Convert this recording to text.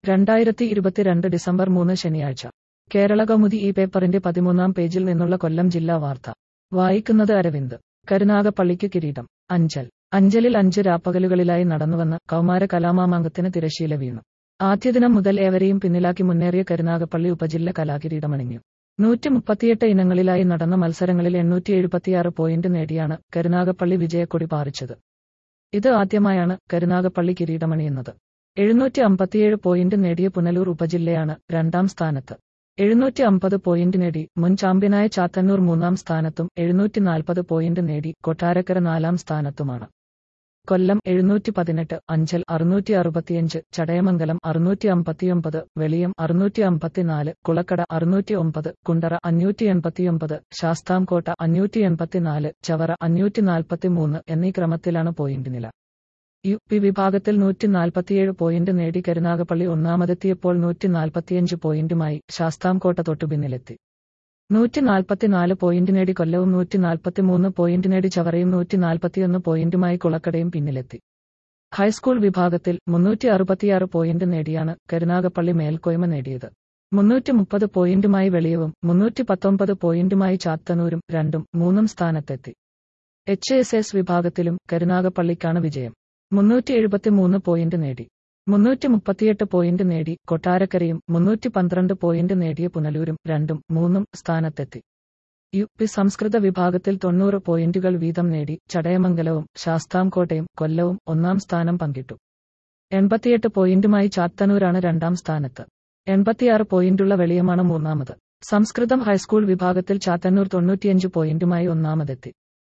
രണ്ടായിരത്തി ഇരുപത്തിരണ്ട് ഡിസംബർ മൂന്ന് ശനിയാഴ്ച കേരള കൗമുദി ഈ പേപ്പറിന്റെ പതിമൂന്നാം പേജിൽ നിന്നുള്ള കൊല്ലം ജില്ലാ വാർത്ത വായിക്കുന്നത് അരവിന്ദ് കരുനാഗപ്പള്ളിക്ക് കിരീടം അഞ്ചൽ അഞ്ചലിൽ അഞ്ച് രാപ്പകലുകളിലായി നടന്നുവന്ന് കൗമാര കലാമാമാങ്കത്തിന് തിരശീല വീണു ആദ്യദിനം മുതൽ ഏവരെയും പിന്നിലാക്കി മുന്നേറിയ കരുനാഗപ്പള്ളി ഉപജില്ല കലാകിരീടമണിഞ്ഞു നൂറ്റി മുപ്പത്തിയെട്ട് ഇനങ്ങളിലായി നടന്ന മത്സരങ്ങളിൽ എണ്ണൂറ്റി എഴുപത്തിയാറ് പോയിന്റ് നേടിയാണ് കരുനാഗപ്പള്ളി വിജയക്കൊടി പാറിച്ചത് ഇത് ആദ്യമായാണ് കരുനാഗപ്പള്ളി കിരീടമണിയുന്നത് എഴുന്നൂറ്റി അമ്പത്തിയേഴ് പോയിന്റ് നേടിയ പുനലൂർ ഉപജില്ലയാണ് രണ്ടാം സ്ഥാനത്ത് എഴുന്നൂറ്റി അമ്പത് പോയിന്റ് നേടി മുൻ ചാമ്പ്യനായ ചാത്തന്നൂർ മൂന്നാം സ്ഥാനത്തും എഴുന്നൂറ്റി നാൽപ്പത് പോയിന്റ് നേടി കൊട്ടാരക്കര നാലാം സ്ഥാനത്തുമാണ് കൊല്ലം എഴുന്നൂറ്റി പതിനെട്ട് അഞ്ചൽ അറുന്നൂറ്റി അറുപത്തിയഞ്ച് ചടയമംഗലം അറുന്നൂറ്റി അമ്പത്തിയൊമ്പത് വെളിയം അറുന്നൂറ്റി അമ്പത്തിനാല് കുളക്കട അറുന്നൂറ്റി ഒമ്പത് കുണ്ടറ അഞ്ഞൂറ്റി എൺപത്തിയൊമ്പത് ശാസ്താംകോട്ട അഞ്ഞൂറ്റി എൺപത്തിനാല് ചവറ അഞ്ഞൂറ്റി നാൽപ്പത്തിമൂന്ന് എന്നീ ക്രമത്തിലാണ് പോയിന്റ് നില യു പി വിഭാഗത്തിൽ നൂറ്റി നാൽപ്പത്തിയേഴ് പോയിന്റ് നേടി കരുനാഗപ്പള്ളി ഒന്നാമതെത്തിയപ്പോൾ നൂറ്റി നാൽപ്പത്തിയഞ്ച് പോയിന്റുമായി ശാസ്താംകോട്ട തൊട്ടു പിന്നിലെത്തി നൂറ്റി നാൽപ്പത്തിനാല് പോയിന്റ് നേടി കൊല്ലവും നൂറ്റി നാൽപ്പത്തിമൂന്ന് പോയിന്റ് നേടി ചവറയും നൂറ്റി നാൽപ്പത്തിയൊന്ന് പോയിന്റുമായി കുളക്കടയും പിന്നിലെത്തി ഹൈസ്കൂൾ വിഭാഗത്തിൽ മുന്നൂറ്റി അറുപത്തിയാറ് പോയിന്റ് നേടിയാണ് കരുനാഗപ്പള്ളി മേൽക്കോയ്മ നേടിയത് മുന്നൂറ്റി മുപ്പത് പോയിന്റുമായി വെളിയവും മുന്നൂറ്റി പത്തൊമ്പത് പോയിന്റുമായി ചാത്തന്നൂരും രണ്ടും മൂന്നും സ്ഥാനത്തെത്തി എച്ച് എസ് എസ് വിഭാഗത്തിലും കരുനാഗപ്പള്ളിക്കാണ് വിജയം മുന്നൂറ്റി എഴുപത്തിമൂന്ന് പോയിന്റ് നേടി മുന്നൂറ്റി മുപ്പത്തിയെട്ട് പോയിന്റ് നേടി കൊട്ടാരക്കരയും മുന്നൂറ്റി പന്ത്രണ്ട് പോയിന്റ് നേടിയ പുനലൂരും രണ്ടും മൂന്നും സ്ഥാനത്തെത്തി യു പി സംസ്കൃത വിഭാഗത്തിൽ തൊണ്ണൂറ് പോയിന്റുകൾ വീതം നേടി ചടയമംഗലവും ശാസ്താംകോട്ടയും കൊല്ലവും ഒന്നാം സ്ഥാനം പങ്കിട്ടു എൺപത്തിയെട്ട് പോയിന്റുമായി ചാത്തന്നൂരാണ് രണ്ടാം സ്ഥാനത്ത് എൺപത്തിയാറ് പോയിന്റുള്ള വെളിയമാണ് മൂന്നാമത് സംസ്കൃതം ഹൈസ്കൂൾ വിഭാഗത്തിൽ ചാത്തന്നൂർ തൊണ്ണൂറ്റിയഞ്ച് പോയിന്റുമായി ഒന്നാമതെത്തി